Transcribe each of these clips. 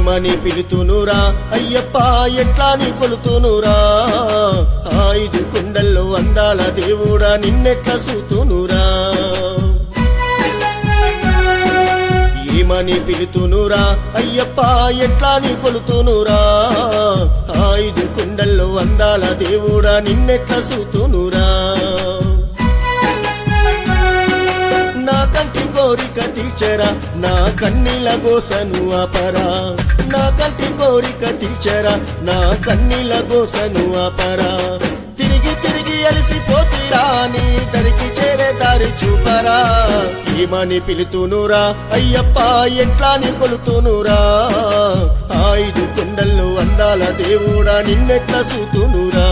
ఏమని పిలుతునురా అయ్యప్ప ఎట్లా నీ కొలుతునురా ఆ ఐదు కుండల్లో అందాల దేవుడా నిన్నెట్లా సూతునురా ఏమని పిలుతునురా అయ్యప్ప ఎట్లా నీ కొలుతునురా ఆ ఐదు కుండల్లో అందాల దేవుడా నిన్నెట్లా సూతునురా నా కంటి కోరిక తీర్చరా నా కన్నీల గోసను అపరా నా కంటి కోరిక తీర్చరా నా కన్నీల గోసను అపరా తిరిగి తిరిగి అలసిపోతిరా నీ దరికి చేరే దారి చూపరా ఏమని పిలుతునురా అయ్యప్ప ఎట్లా నీ కొలుతునురా ఆ ఐదు కొండల్లో అందాల దేవుడా నిన్నెట్లా సూతునురా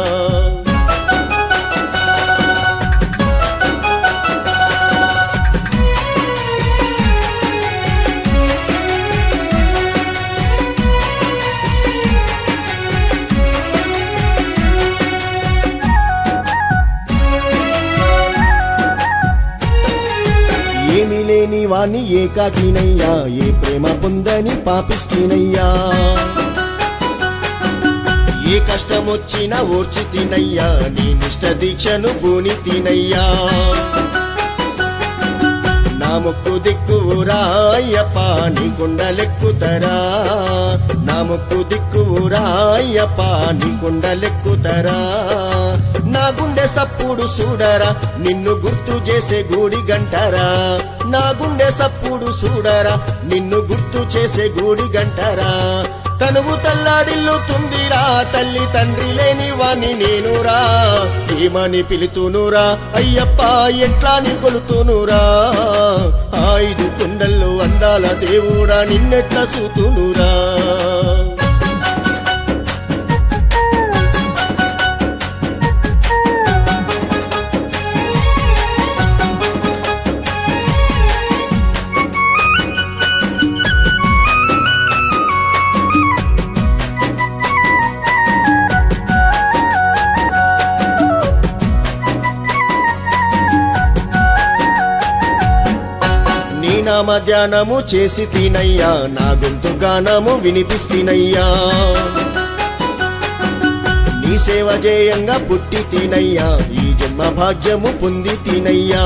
ఏమి లేని వాణ్ణి ఏకాకినయ్యా ఏ ప్రేమ పొందని పాపిస్తినయ్యా ఏ కష్టం వచ్చినా ఓర్చి తినయ్యా నీ నిష్ట దీక్షను భూని తినయ్యా నా ముక్కు దిక్కువురా అయ్యప్ప నీ కుండలెక్కుతరా నా ముక్కు దిక్కువురా అయ్యప్ప నీ కుండలెక్కుతరా నా గుండె సప్పుడు చూడరా నిన్ను గుర్తు చేసే గూడి గంటరా నా గుండె సప్పుడు చూడరా నిన్ను గుర్తు చేసే గూడి గంటరా తనువు తల్లాడిల్లుతుందిరా తల్లి తండ్రి లేని వాణ్ణి నేనురా ఏమని పిలుతునురా అయ్యప్ప ఎట్లా నీ కొలుతునురా ఆ ఐదు కుండల్లో అందాల దేవుడా నిన్నెట్లా సూతునురా నీ నామ ధ్యానము చేసి తినయ్యా నా గొంతు గానము వినిపిస్తినయ్యా నీ సేవ జేయంగా పుట్టి తినయ్యా ఈ జన్మ భాగ్యము పొంది తినయ్యా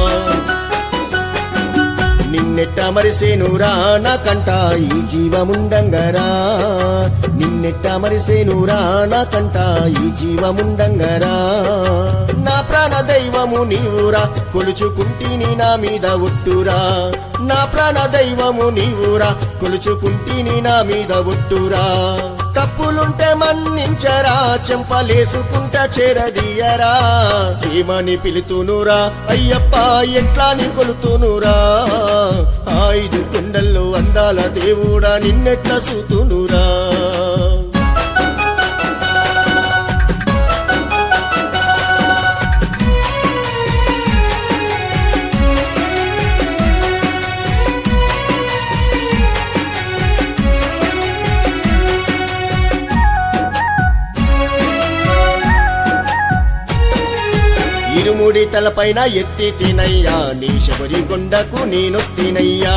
నిన్నెట్ట మరిసేనురా నా కంట ఈ జీవముండంగరా నిన్నెట్ట మరిసేనురా నా కంట ఈ జీవముండంగరా నా ప్రాణ దైవము నీవురా కొలుచుకుంటిని నా మీద ఒట్టురా నా ప్రాణ దైవము నీవురా కొలుచుకుంటిని నా మీద ఒట్టురా తప్పులుంటే మన్నించరా చెంపలేసుకుంటా చేరదీయరా ఏమని పిలుతునురా అయ్యప్ప ఎట్లా నీ కొలుతునురా ఆ ఐదు కొండల్లో అందాల దేవుడా నిన్నెట్లా సూతునురా ఇరుముడి తలపైన ఎత్తి తినయ్యా నీ శబరి కొండకు నేనొస్తినయ్యా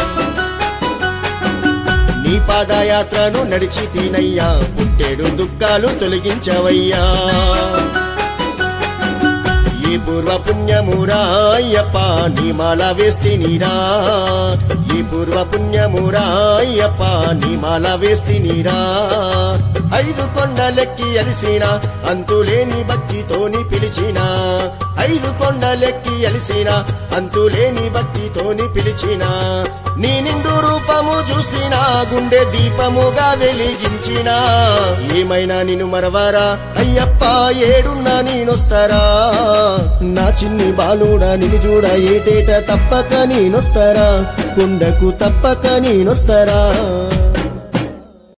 నీ పాదయాత్రను నడిచి తినయ్యా పుట్టేడు దుఃఖాలు తొలగించవయ్యా ఈ పూర్వ పుణ్యమురా అయ్యప్ప నీ మాల వేస్తినిరా ఈ పూర్వ పుణ్యమురా అయ్యప్ప నీ మాల వేస్తినిరా ఐదు కొండలెక్కి అలిసిన అంతులేని భక్తితోని పిలిచిన ఐదు కొండలెక్కి అలిసిన అంతులేని భక్తితోని పిలిచిన నీ నిండు రూపము చూసిన గుండె దీపముగా వెలిగించిన ఏమైనా నిన్ను మరవరా అయ్యప్ప ఏడున్నా నేనొస్తారా నా చిన్ని బాలుడా నిన్ను చూడ ఏటేట తప్పక నేనొస్తారా కొండకు తప్పక నేనొస్తారా